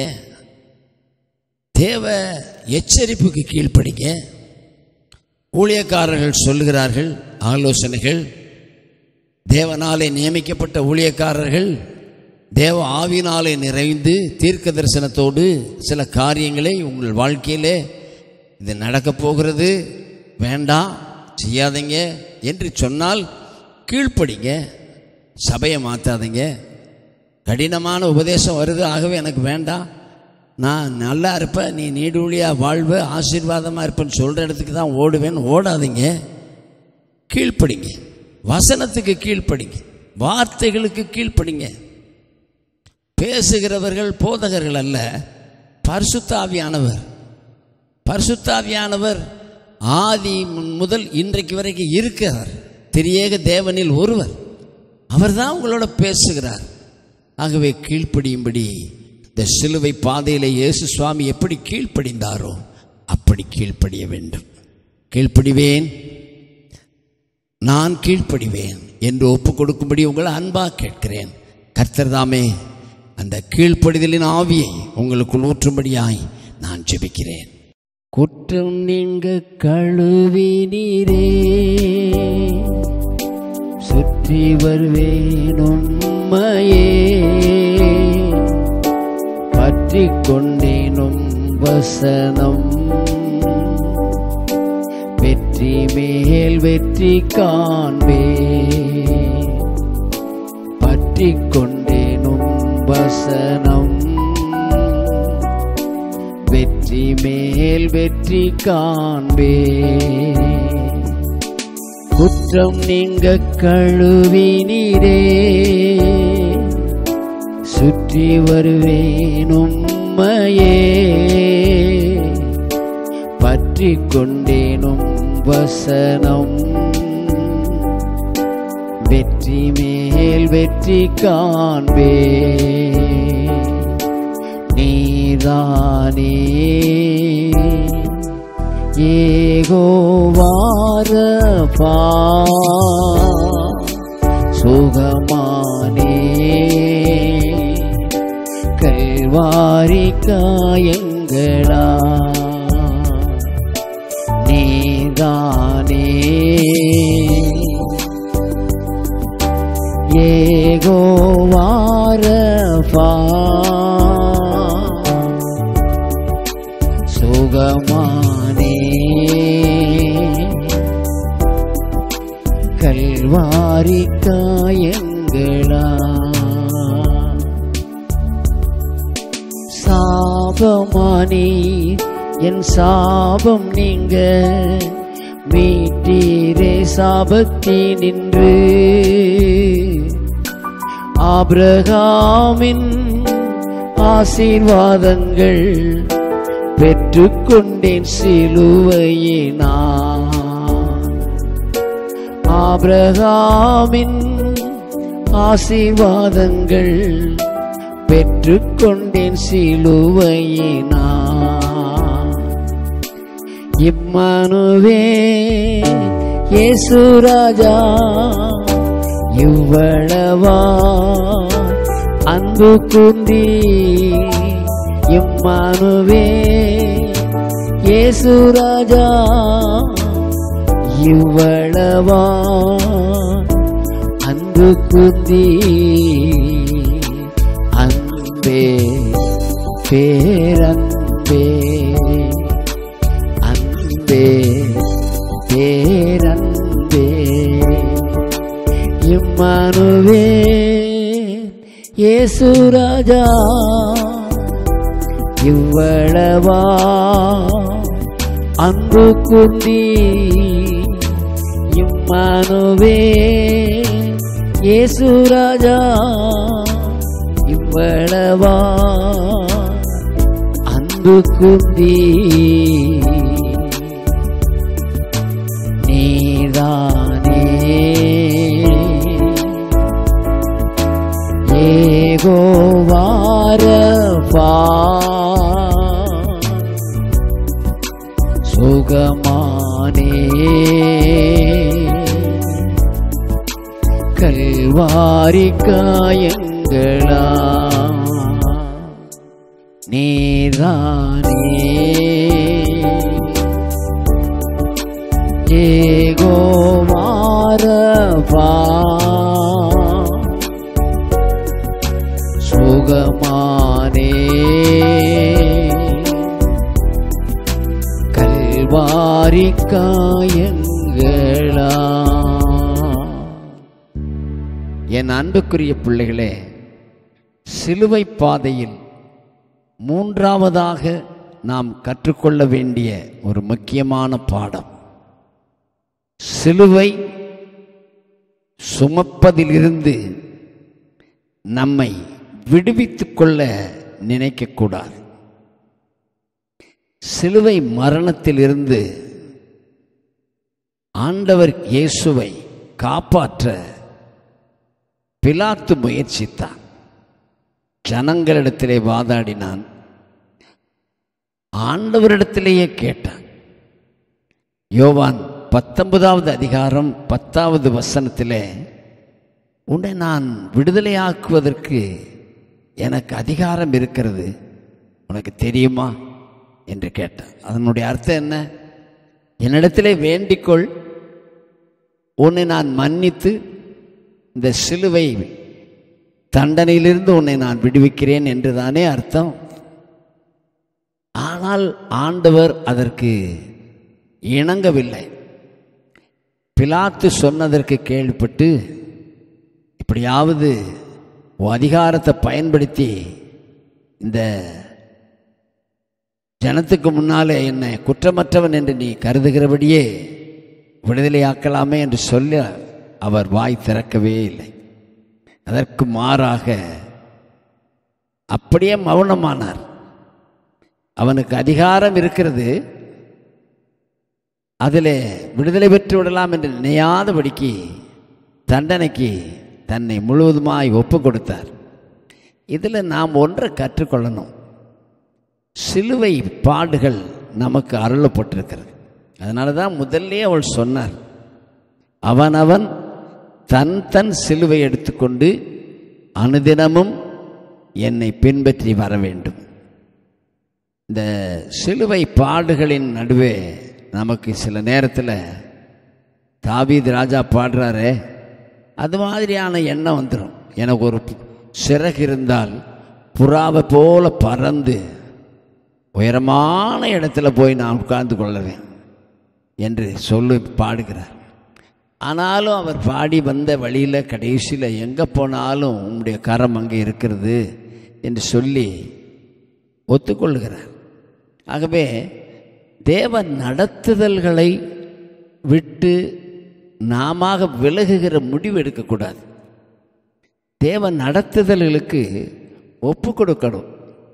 S1: தேவ எச்சரிப்புக்கு கீழ்ப்படிங்க ஊழியக்காரர்கள் சொல்லுகிறார்கள் ஆலோசனைகள் தேவனாலே நியமிக்கப்பட்ட ஊழியக்காரர்கள் தேவ ஆவினாலே நிறைந்து தீர்க்க தரிசனத்தோடு சில காரியங்களை உங்கள் வாழ்க்கையிலே இது நடக்கப் போகிறது வேண்டாம் செய்யாதீங்க என்று சொன்னால் கீழ்ப்படிங்க சபையை மாற்றாதீங்க கடினமான உபதேசம் வருது ஆகவே எனக்கு வேண்டாம் நான் நல்லா இருப்பேன் நீ நீடூழியாக வாழ்வு ஆசீர்வாதமாக இருப்பேன்னு சொல்கிற இடத்துக்கு தான் ஓடுவேன் ஓடாதீங்க கீழ்ப்படிங்க வசனத்துக்கு கீழ்ப்படிங்க வார்த்தைகளுக்கு கீழ்ப்படிங்க பேசுகிறவர்கள் போதகர்கள் அல்ல பரிசுத்தாவியானவர் பரிசுத்தாவியானவர் ஆதி முதல் இன்றைக்கு வரைக்கும் இருக்கிறார் திரியேக தேவனில் ஒருவர் அவர்தான் உங்களோட பேசுகிறார் ஆகவே கீழ்ப்படியும்படி இந்த சிலுவை பாதையில் இயேசு சுவாமி எப்படி கீழ்ப்படிந்தாரோ அப்படி கீழ்ப்படிய வேண்டும் கீழ்ப்படிவேன் நான் கீழ்ப்படிவேன் என்று ஒப்பு கொடுக்கும்படி உங்களை அன்பாக கேட்கிறேன் கர்த்தர் தாமே அந்த கீழ்ப்படிதலின் ஆவியை உங்களுக்குள் ஊற்றும்படியாய் நான் ஜெபிக்கிறேன்
S2: குற்றம் நீங்க கழுவினீரே சுற்றி வருவேன் உண்மையே பற்றி கொண்டேனும் வசனம் வெற்றி மேல் வெற்றி காண்பே பற்றி கொண்டேனும் வசனம் வெற்றி மேல் வெற்றி காண்பே குற்றம் நீங்க கழுவினீரே சுற்றி வருவேன் உம்மையே பற்றி கொண்டேனும் வசனம் வெற்றி மேல் வெற்றி காண்பே நீதானே ஏகோவாரபா சுகமானே கல்வாரி காயங்களா நீதானே ஏகோவாரபா சுகமானே கல்வாரி காயங்களா சாபமானே என் சாபம் நீங்க மீட்டீரே சாபத்தி நின்று ஆபிரகாமின் ஆசீர்வாதங்கள் பெற்றுக்கொண்டேன் சிலுவையினா ஆபிரகாமின் ஆசீர்வாதங்கள் பெற்றுக்கொண்டேன் சிலுவையினா இம்மனுவே இயேசுராஜா இவ்வளவா அன்பு குந்தி இம்மானுவே இயேசுராஜா இவ்வளவா அன்பு குந்தி அன்பே பேரன்பே அன்பே பேரன்பே இம்மானுவே இயேசுராஜா இவ்வளவா அன்பு குந்தி இம்மானுவே இயேசுராஜா இவ்வளவா அன்பு குந்தி நீதானே ஏகோவாரபா சுகமானே கல்வாரி காயங்களா நீதானே ஏகோவாரபா சுகமானே கல்வாரி காயங்களா
S1: என் அன்புக்குரிய பிள்ளைகளே சிலுவை பாதையில் மூன்றாவதாக நாம் கற்றுக்கொள்ள வேண்டிய ஒரு முக்கியமான பாடம் சிலுவை சுமப்பதிலிருந்து நம்மை விடுவித்துக் கொள்ள நினைக்கக்கூடாது சிலுவை மரணத்திலிருந்து ஆண்டவர் இயேசுவை காப்பாற்ற பிலாத்து முயற்சித்தான் ஜனங்களிடத்திலே வாதாடினான் ஆண்டவரிடத்திலேயே கேட்டான் யோவான் பத்தொன்பதாவது அதிகாரம் பத்தாவது வசனத்திலே உன்னை நான் விடுதலையாக்குவதற்கு எனக்கு அதிகாரம் இருக்கிறது உனக்கு தெரியுமா என்று கேட்டான் அதனுடைய அர்த்தம் என்ன என்னிடத்திலே வேண்டிக்கொள் உன்னை நான் மன்னித்து இந்த சிலுவை தண்டனையிலிருந்து உன்னை நான் விடுவிக்கிறேன் என்றுதானே அர்த்தம் ஆனால் ஆண்டவர் அதற்கு இணங்கவில்லை பிலாத்து சொன்னதற்கு கேள்விப்பட்டு இப்படியாவது உன் அதிகாரத்தை பயன்படுத்தி இந்த ஜனத்துக்கு முன்னாலே என்னை குற்றமற்றவன் என்று நீ கருதுகிறபடியே விடுதலையாக்கலாமே என்று சொல்ல அவர் வாய் திறக்கவே இல்லை அதற்கு மாறாக அப்படியே மௌனமானார் அவனுக்கு அதிகாரம் இருக்கிறது அதில் விடுதலை பெற்று விடலாம் என்று நினையாதபடிக்கு தண்டனைக்கு தன்னை முழுவதுமாய் ஒப்பு கொடுத்தார் இதில் நாம் ஒன்றை கற்றுக்கொள்ளணும் சிலுவை பாடுகள் நமக்கு அருளப்பட்டிருக்கிறது அதனால தான் முதல்லே அவள் சொன்னார் அவனவன் தன் தன் சிலுவை எடுத்துக்கொண்டு அனுதினமும் என்னை பின்பற்றி வர வேண்டும் இந்த சிலுவை பாடுகளின் நடுவே நமக்கு சில நேரத்தில் தாவீது ராஜா பாடுறாரே அது மாதிரியான எண்ணம் வந்துடும் எனக்கு ஒரு சிறகு இருந்தால் புறாவை போல பறந்து உயரமான இடத்துல போய் நான் உட்கார்ந்து கொள்ளுவேன் என்று சொல்லி பாடுகிறார் ஆனாலும் அவர் பாடி வந்த வழியில் கடைசியில் எங்கே போனாலும் உங்களுடைய கரம் அங்கே இருக்கிறது என்று சொல்லி ஒத்துக்கொள்கிறார் ஆகவே தேவ நடத்துதல்களை விட்டு நாம விலகுகிற முடிவு எடுக்கக்கூடாது தேவ நடத்துதல்களுக்கு ஒப்பு கொடுக்கணும்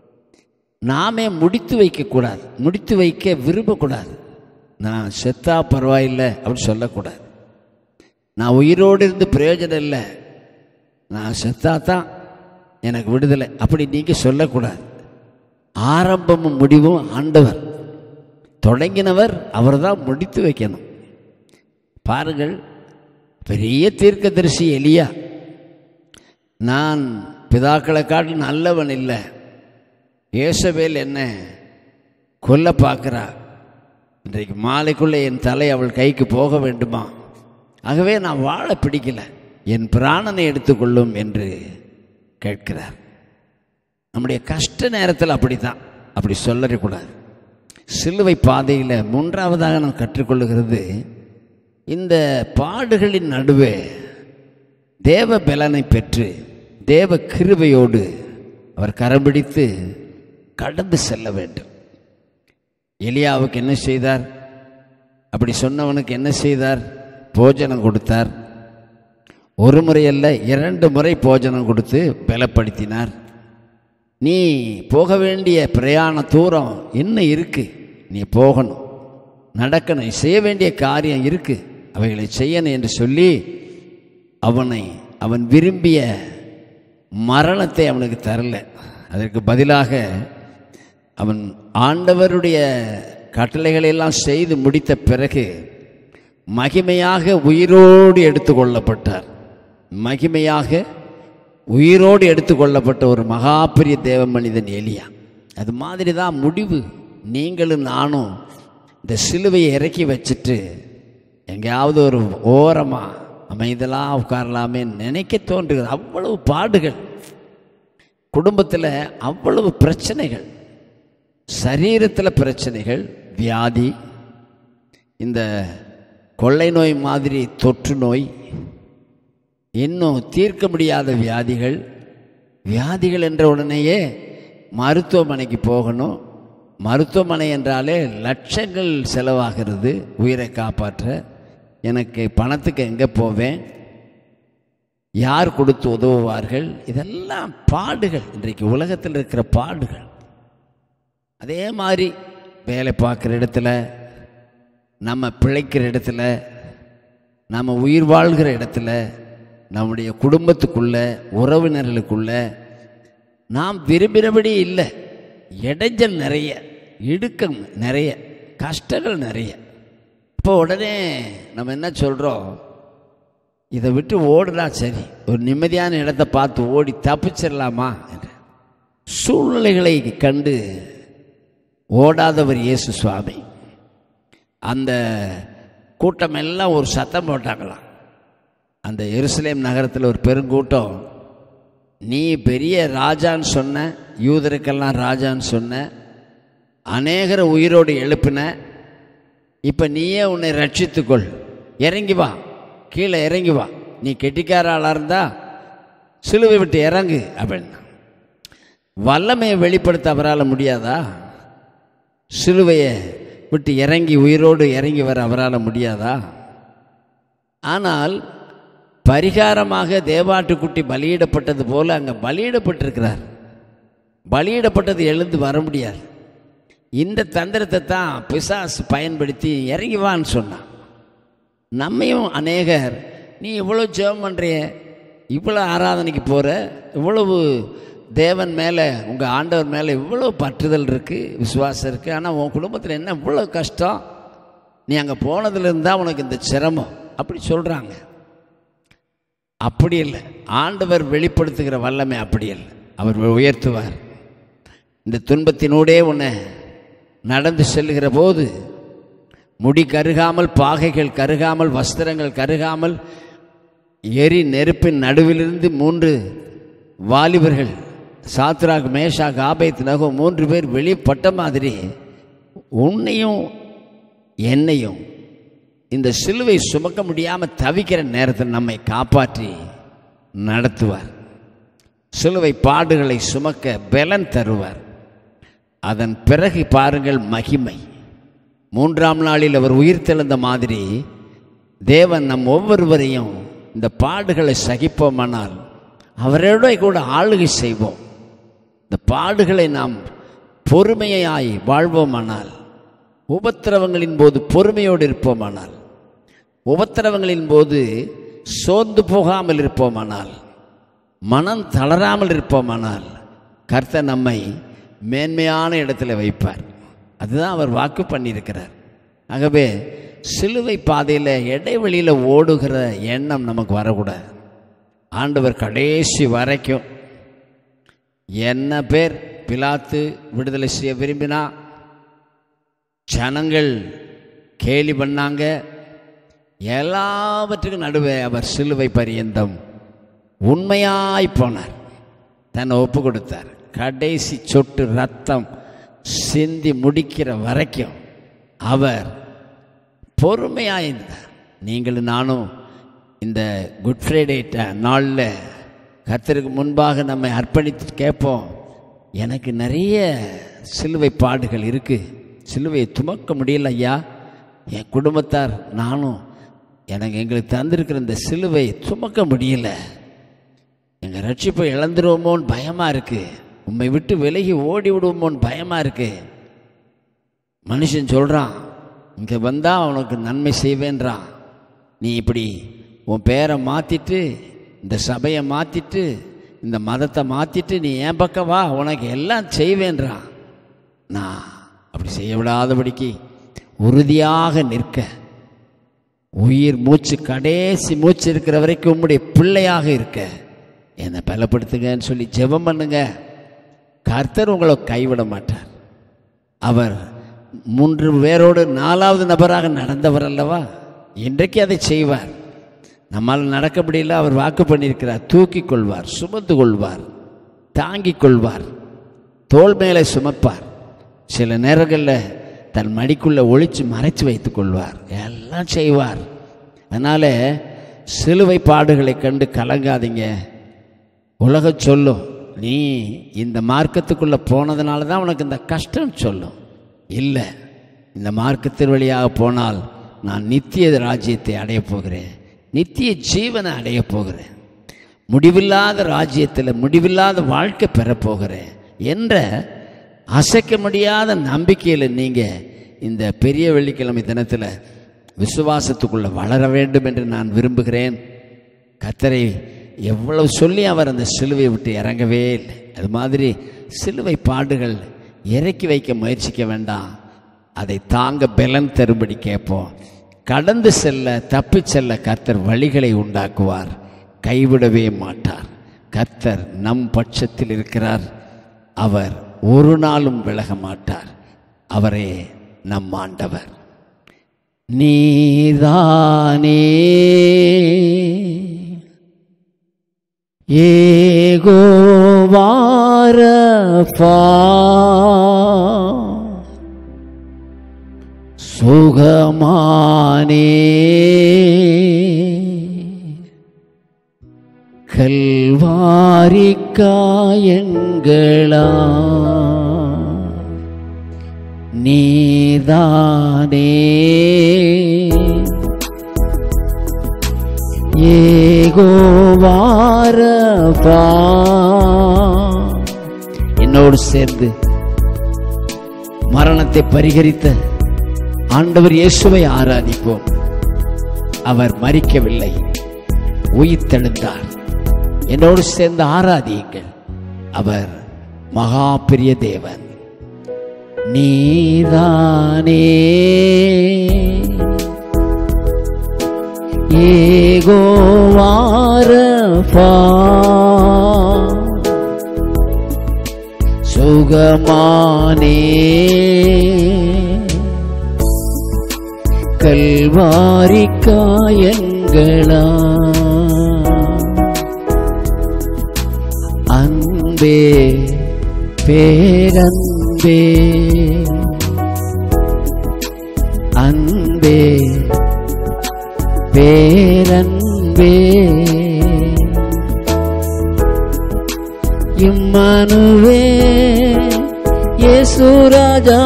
S1: நாமே முடித்து வைக்கக்கூடாது முடித்து வைக்க விரும்பக்கூடாது நான் செத்தா பரவாயில்லை அப்படின்னு சொல்லக்கூடாது நான் உயிரோடு இருந்து பிரயோஜனம் இல்லை நான் செத்தா தான் எனக்கு விடுதலை அப்படி நீங்கள் சொல்லக்கூடாது ஆரம்பமும் முடிவும் ஆண்டவர் தொடங்கினவர் அவர் தான் முடித்து வைக்கணும் பாருங்கள் பெரிய தீர்க்கதரிசி எலியா நான் பிதாக்களை காட்டி நல்லவன் இல்லை ஏசபேல் என்ன கொல்ல பார்க்குறா இன்றைக்கு மாலைக்குள்ளே என் தலை அவள் கைக்கு போக வேண்டுமா ஆகவே நான் வாழ பிடிக்கல என் பிராணனை எடுத்துக்கொள்ளும் என்று கேட்கிறார் நம்முடைய கஷ்ட நேரத்தில் அப்படி தான் அப்படி சொல்லக்கூடாது சிலுவை பாதையில் மூன்றாவதாக நாம் கற்றுக்கொள்ளுகிறது இந்த பாடுகளின் நடுவே தேவ பலனை பெற்று தேவ கிருபையோடு அவர் கரம்பிடித்து கடந்து செல்ல வேண்டும் எலியாவுக்கு என்ன செய்தார் அப்படி சொன்னவனுக்கு என்ன செய்தார் போஜனம் கொடுத்தார் ஒரு முறை அல்ல இரண்டு முறை போஜனம் கொடுத்து பலப்படுத்தினார் நீ போக வேண்டிய பிரயாண தூரம் இன்னும் இருக்கு நீ போகணும் நடக்கணும் நீ செய்ய வேண்டிய காரியம் இருக்கு அவைகளை செய்யணும் என்று சொல்லி அவனை அவன் விரும்பிய மரணத்தை அவனுக்கு தரல அதற்கு பதிலாக அவன் ஆண்டவருடைய கட்டளைகளை எல்லாம் செய்து முடித்த பிறகு மகிமையாக உயிரோடு எடுத்துக்கொள்ளப்பட்டார் மகிமையாக உயிரோடு எடுத்துக்கொள்ளப்பட்ட ஒரு மகாபெரிய தேவ மனிதன் எலியா அது மாதிரி தான் முடிவு நீங்களும் நானும் இந்த சிலுவையை இறக்கி வச்சுட்டு எங்கேயாவது ஒரு ஓரமாக அமைதலாக உட்காரலாமே நினைக்க தோன்றுகிறது அவ்வளவு பாடுகள் குடும்பத்தில் அவ்வளவு பிரச்சனைகள் சரீரத்தில் பிரச்சனைகள் வியாதி இந்த கொள்ளை நோய் மாதிரி தொற்று நோய் இன்னும் தீர்க்க முடியாத வியாதிகள் வியாதிகள் என்ற உடனேயே மருத்துவமனைக்கு போகணும் மருத்துவமனை என்றாலே லட்சங்கள் செலவாகிறது உயிரை காப்பாற்ற எனக்கு பணத்துக்கு எங்கே போவேன் யார் கொடுத்து உதவுவார்கள் இதெல்லாம் பாடுகள் இன்றைக்கு உலகத்தில் இருக்கிற பாடுகள் அதே மாதிரி வேலை பார்க்குற இடத்துல நம்ம பிழைக்கிற இடத்துல நம்ம உயிர் வாழ்கிற இடத்துல நம்முடைய குடும்பத்துக்குள்ள உறவினர்களுக்குள்ள நாம் விரும்பினபடி இல்லை இடைஞ்சல் நிறைய இடுக்கம் நிறைய கஷ்டங்கள் நிறைய இப்போ உடனே நம்ம என்ன சொல்கிறோம் இதை விட்டு ஓடுனா சரி ஒரு நிம்மதியான இடத்த பார்த்து ஓடி தப்பிச்சிடலாமா என்று சூழ்நிலைகளை கண்டு ஓடாதவர் இயேசு சுவாமி அந்த கூட்டம் எல்லாம் ஒரு சத்தம் போட்டாங்களாம் அந்த எருசலேம் நகரத்தில் ஒரு பெருங்கூட்டம் நீ பெரிய ராஜான்னு சொன்ன யூதருக்கெல்லாம் ராஜான்னு சொன்ன அநேகரை உயிரோடு எழுப்பின இப்போ நீயே உன்னை ரட்சித்துக்கொள் இறங்கி வா கீழே இறங்கி வா நீ கெட்டிக்கார ஆளாக இருந்தா சிலுவை விட்டு இறங்கு அப்படின்னா வல்லமையை வெளிப்படுத்த அவரால் முடியாதா சிலுவையை விட்டு இறங்கி உயிரோடு இறங்கி வர அவரால் முடியாதா ஆனால் பரிகாரமாக தேவாட்டுக்குட்டி பலியிடப்பட்டது போல அங்கே பலியிடப்பட்டிருக்கிறார் பலியிடப்பட்டது எழுந்து வர முடியாது இந்த தந்திரத்தை தான் பிசாசு பயன்படுத்தி இறங்கி வான்னு சொன்னான் நம்மையும் அநேகர் நீ இவ்வளோ ஜெபம் பண்ணுறிய இவ்வளோ ஆராதனைக்கு போகிற இவ்வளவு தேவன் மேலே உங்கள் ஆண்டவர் மேலே இவ்வளோ பற்றுதல் இருக்குது விசுவாசம் இருக்குது ஆனால் உன் குடும்பத்தில் என்ன இவ்வளோ கஷ்டம் நீ அங்கே போனதுலேருந்து தான் உனக்கு இந்த சிரமம் அப்படி சொல்கிறாங்க அப்படி இல்லை ஆண்டவர் வெளிப்படுத்துகிற வல்லமை அப்படி இல்லை அவர் உயர்த்துவார் இந்த துன்பத்தினூடே உன்னை நடந்து செல்லுகிற போது முடி கருகாமல் பாகைகள் கருகாமல் வஸ்திரங்கள் கருகாமல் எரி நெருப்பின் நடுவிலிருந்து மூன்று வாலிபர்கள் சாத்ராக் மேஷாக் ஆபேத் நகோ மூன்று பேர் வெளிப்பட்ட மாதிரி உன்னையும் என்னையும் இந்த சிலுவை சுமக்க முடியாமல் தவிக்கிற நேரத்தில் நம்மை காப்பாற்றி நடத்துவார் சிலுவை பாடுகளை சுமக்க பலன் தருவார் அதன் பிறகு பாருங்கள் மகிமை மூன்றாம் நாளில் அவர் உயிர்த்தெழுந்த மாதிரி தேவன் நம் ஒவ்வொருவரையும் இந்த பாடுகளை சகிப்போமானால் அவரோட கூட ஆளுகை செய்வோம் இந்த பாடுகளை நாம் பொறுமையாய் வாழ்வோமானால் உபத்திரவங்களின் போது பொறுமையோடு இருப்போமானால் உபத்திரவங்களின் போது சோர்ந்து போகாமல் இருப்போமானால் மனம் தளராமல் இருப்போமானால் கர்த்தர் நம்மை மேன்மையான இடத்துல வைப்பார் அதுதான் அவர் வாக்கு பண்ணியிருக்கிறார் ஆகவே சிலுவை பாதையில் இடைவெளியில் ஓடுகிற எண்ணம் நமக்கு வரக்கூடாது ஆண்டவர் கடைசி வரைக்கும் என்ன பேர் பிலாத்து விடுதலை செய்ய விரும்பினா ஜனங்கள் கேலி பண்ணாங்க எல்லாவற்றுக்கும் நடுவே அவர் சிலுவை பரியந்தம் உண்மையாய் போனார் தன்னை ஒப்பு கொடுத்தார் கடைசி சொட்டு ரத்தம் சிந்தி முடிக்கிற வரைக்கும் அவர் பொறுமையாக இருந்தார் நீங்களும் நானும் இந்த குட் ஃப்ரைடே நாளில் கர்த்தருக்கு முன்பாக நம்மை அர்ப்பணித்து கேட்போம் எனக்கு நிறைய சிலுவை பாடுகள் இருக்குது சிலுவையை துமக்க முடியல ஐயா என் குடும்பத்தார் நானும் எனக்கு எங்களுக்கு தந்திருக்கிற இந்த சிலுவை சுமக்க முடியல எங்கள் ரட்சிப்பை இழந்துருவோமோன்னு பயமாக இருக்குது உம்மை விட்டு விலகி ஓடி விடுவோமோன்னு பயமாக இருக்குது மனுஷன் சொல்கிறான் இங்கே வந்தால் அவனுக்கு நன்மை செய்வேன்றான் நீ இப்படி உன் பேரை மாற்றிட்டு இந்த சபையை மாற்றிட்டு இந்த மதத்தை மாற்றிட்டு நீ என் பக்கம் வா உனக்கு எல்லாம் செய்வேன்றான் நான் அப்படி செய்ய விடாதபடிக்கு உறுதியாக நிற்க உயிர் மூச்சு கடைசி மூச்சு இருக்கிற வரைக்கும் உம்முடைய பிள்ளையாக இருக்க என்னை பலப்படுத்துங்கன்னு சொல்லி ஜெபம் பண்ணுங்க கர்த்தர் உங்களை கைவிட மாட்டார் அவர் மூன்று பேரோடு நாலாவது நபராக நடந்தவர் அல்லவா இன்றைக்கு அதை செய்வார் நம்மால் நடக்க முடியல அவர் வாக்கு பண்ணியிருக்கிறார் தூக்கி கொள்வார் சுமந்து கொள்வார் தாங்கிக் கொள்வார் தோள் மேலே சுமப்பார் சில நேரங்களில் தன் மடிக்குள்ளே ஒளிச்சு மறைச்சு வைத்துக் கொள்வார் எல்லாம் செய்வார் அதனால் சிலுவை பாடுகளை கண்டு கலங்காதீங்க உலகம் சொல்லும் நீ இந்த மார்க்கத்துக்குள்ளே போனதுனால தான் உனக்கு இந்த கஷ்டம் சொல்லும் இல்லை இந்த மார்க்கத்தின் வழியாக போனால் நான் நித்திய ராஜ்யத்தை அடையப் போகிறேன் நித்திய ஜீவனை அடையப் போகிறேன் முடிவில்லாத ராஜ்யத்தில் முடிவில்லாத வாழ்க்கை பெறப்போகிறேன் என்ற அசைக்க முடியாத நம்பிக்கையில் நீங்கள் இந்த பெரிய வெள்ளிக்கிழமை தினத்தில் விசுவாசத்துக்குள்ளே வளர வேண்டும் என்று நான் விரும்புகிறேன் கத்தரை எவ்வளவு சொல்லி அவர் அந்த சிலுவை விட்டு இறங்கவே இல்லை அது மாதிரி சிலுவை பாடுகள் இறக்கி வைக்க முயற்சிக்க வேண்டாம் அதை தாங்க பலன் தரும்படி கேட்போம் கடந்து செல்ல தப்பி செல்ல கர்த்தர் வழிகளை உண்டாக்குவார் கைவிடவே மாட்டார் கர்த்தர் நம் பட்சத்தில் இருக்கிறார் அவர் ஒரு நாளும் விலக மாட்டார் அவரே நம் ஆண்டவர் நீதானே ஏகோவாரபா சுகமானே கல்வாரி காயங்களா நீதானே ஏகோவாரபா என்னோடு சேர்ந்து மரணத்தை பரிகரித்த ஆண்டவர் இயேசுவை ஆராதிப்போம் அவர் மறிக்கவில்லை உயிர்த்தெழுந்தார் என்னோடு சேர்ந்து ஆராதியுங்கள் அவர் மகா பெரிய தேவன் நீதானே ஏகோவாரபா சுகமானே கல்வாரி காயங்களா அன்பே பேரன்பே அன்பே பேரன்பே இம்மனுவே இயேசுராஜா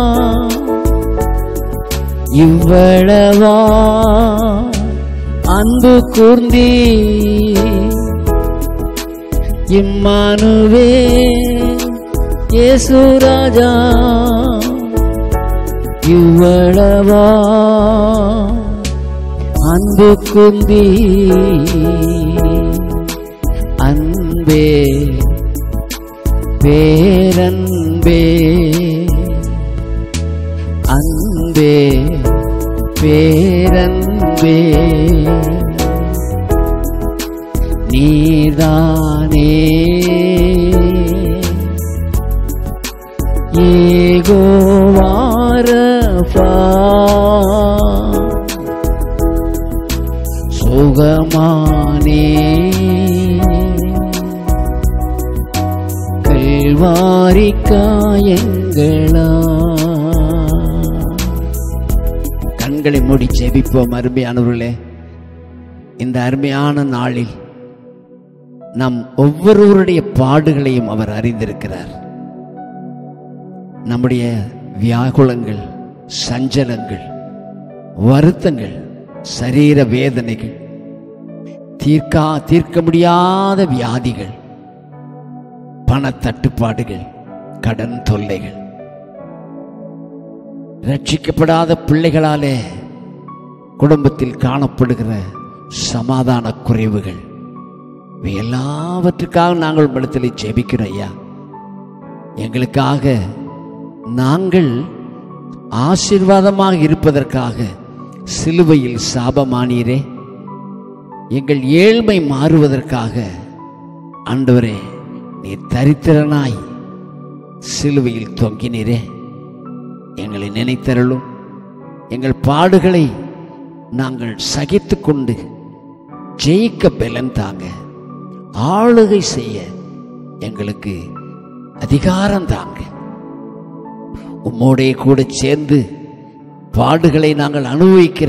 S1: இவ்வளவா அன்பு கூர்ந்தி இம்மானுவே இயேசுராஜா இவ்வளவா அன்பு குந்தி அன்பே பேரன்பே அன்பே பேரன்பே நீதானே ஏகோவாரபா சுகமானே கல்வாரி காயங்களா கண்களை மூடி ஜெபிப்போம் அருமையானவர்களே இந்த அருமையான நாளில் நம் ஒவ்வொருவருடைய பாடுகளையும் அவர் அறிந்திருக்கிறார் நம்முடைய வியாகுலங்கள் சஞ்சலங்கள் வருத்தங்கள் சரீர வேதனைகள் தீர்க்கா தீர்க்க முடியாத வியாதிகள் பணத்தட்டுப்பாடுகள் கடன் தொல்லைகள் ரட்சிக்கப்படாத பிள்ளைகளாலே குடும்பத்தில் காணப்படுகிற சமாதான குறைவுகள் இவை எல்லாவற்றுக்காக நாங்கள் உம்மிடத்தில் ஜெபிக்கிறோம் ஐயா எங்களுக்காக நாங்கள் ஆசீர்வாதமாக இருப்பதற்காக சிலுவையில் சாபமானீரே எங்கள் ஏழ்மை மாறுவதற்காக ஆண்டவரே நீர் தரித்திரனாய் சிலுவையில் தொங்கினீரே எங்களை நினைத்தருளும் எங்கள் பாடுகளை நாங்கள் சகித்து கொண்டு ஜெயிக்க பலன் தாங்க ஆளுகை செய்ய எங்களுக்கு அதிகாரம் தாங்க உம்மோடைய கூட சேர்ந்து பாடுகளை நாங்கள் அனுபவிக்கிற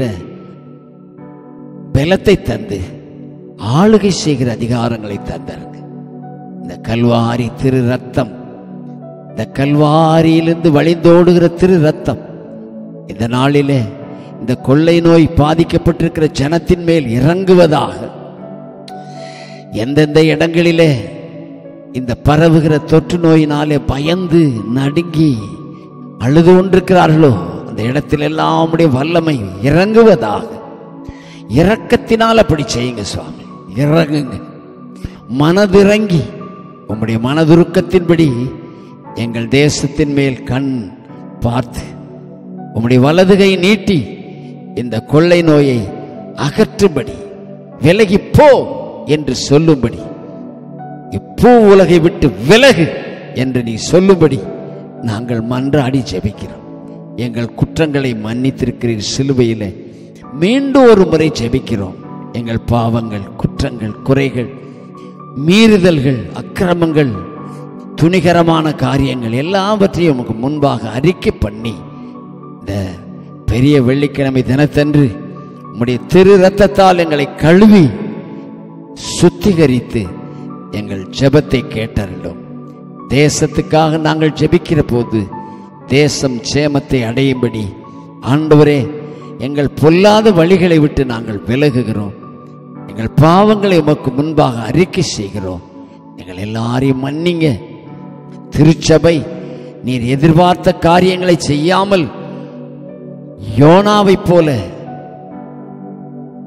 S1: பலத்தை தந்து ஆளுகை செய்கிற அதிகாரங்களை தந்தாருங்க இந்த கல்வாரி திரு ரத்தம் இந்த கல்வாரியிலிருந்து வழிந்தோடுகிற திரு ரத்தம் இந்த நாளிலே இந்த கொள்ளை நோய் பாதிக்கப்பட்டிருக்கிற ஜனத்தின் மேல் இறங்குவதாக எந்தெந்த இடங்களிலே இந்த பரவுகிற தொற்று நோயினாலே பயந்து நடுங்கி அழுது கொண்டிருக்கிறார்களோ அந்த இடத்திலெல்லாம் உம்முடைய வல்லமை இறங்குவதாக இரக்கத்தினால் அப்படி செய்யுங்க சுவாமி இறங்குங்க மனதிறங்கி உம்முடைய மனதுருக்கத்தின்படி எங்கள் தேசத்தின் மேல் கண் பார்த்து உம்முடைய வலதுகை நீட்டி இந்த கொள்ளை நோயை அகற்றும்படி விலகி போ என்று சொல்லும்படி இப்பூ உலகை விட்டு விலகு என்று நீ சொல்லும்படி நாங்கள் மன்றாடி ஜெபிக்கிறோம் எங்கள் குற்றங்களை மன்னித்திருக்கிறீர் சிலுவையிலே மீண்டும் ஒரு முறை ஜெபிக்கிறோம் எங்கள் பாவங்கள் குற்றங்கள் குறைகள் மீறுதல்கள் அக்கிரமங்கள் துணிகரமான காரியங்கள் எல்லாவற்றையும் உமக்கு முன்பாக அறிக்கை பண்ணி இந்த பெரிய வெள்ளிக்கிழமை தினத்தன்று உம்முடைய திரு ரத்தத்தால் எங்களை கழுவி சுத்திகரித்து எங்கள் ஜெபத்தை கேட்டருளும் தேசத்துக்காக நாங்கள் ஜெபிக்கிற போது தேசம் சேமத்தை அடையும்படி ஆண்டவரே எங்கள் பொல்லாத வழிகளை விட்டு நாங்கள் விலகுகிறோம் எங்கள் பாவங்களை உமக்கு முன்பாக அறிக்கை செய்கிறோம் எங்கள் எல்லாரையும் மன்னிங்க திருச்சபை நீர் எதிர்பார்த்த காரியங்களை செய்யாமல் யோனாவைப் போல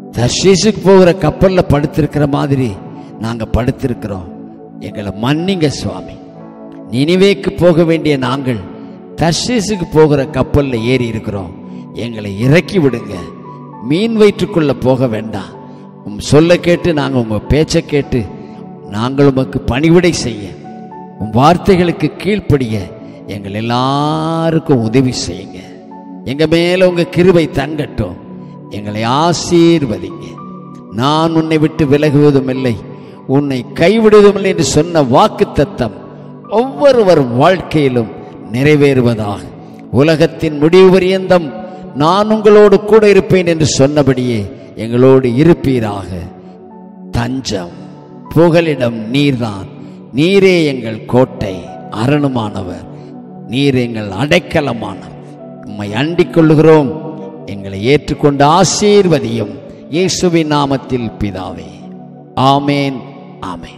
S1: தர்ஷீஸுக்கு போகிற கப்பல்ல படுத்திருக்கிற மாதிரி நாங்க படுத்திருக்கிறோம் எங்களை மன்னிங்க சுவாமி நினிவேக்கு போக வேண்டிய நாங்கள் தர்ஷீஸுக்கு போகிற கப்பல்ல ஏறி இருக்கிறோம் எங்களை இறக்கி விடுங்க மீன் வயிற்றுக்குள்ள போக வேண்டாம் உம் சொல்ல கேட்டு நாங்க உங்க பேச்சை கேட்டு நாங்கள் உமக்கு பணிவிடை செய்ய உம் வார்த்தைகளுக்கு கீழ்ப்படிய எங்கள் எல்லாருக்கும் உதவி செய்யுங்க எங்க மேல உங்க கிருபை தங்கட்டும் எங்களை ஆசீர்வதிங்க நான் உன்னை விட்டு விலகுவதும் இல்லை உன்னை கைவிடுவதும் இல்லை என்று சொன்ன வாக்கு தத்தம் ஒவ்வொருவர் வாழ்க்கையிலும் நிறைவேறுவதாக உலகத்தின் முடிவு பரியந்தம் நான் உங்களோடு கூட இருப்பேன் என்று சொன்னபடியே எங்களோடு இருப்பீராக தஞ்சம் புகலிடம் நீர்தான் நீரே எங்கள் கோட்டை அரணுமானவர் நீர் எங்கள் அடைக்கலமானவர் உம்மை அண்டிக் கொள்ளுகிறோம் எங்களை ஏற்றுக்கொண்டு ஆசீர்வதியும் இயேசுவின் நாமத்தில் பிதாவே ஆமேன் ஆமேன்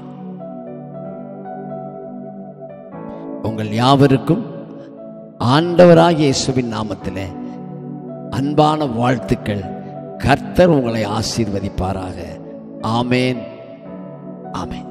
S1: உங்கள் யாவருக்கும் ஆண்டவராகிய இயேசுவின் நாமத்திலே அன்பான வாழ்த்துக்கள் கர்த்தர் உங்களை ஆசீர்வதிப்பாராக ஆமேன் ஆமேன்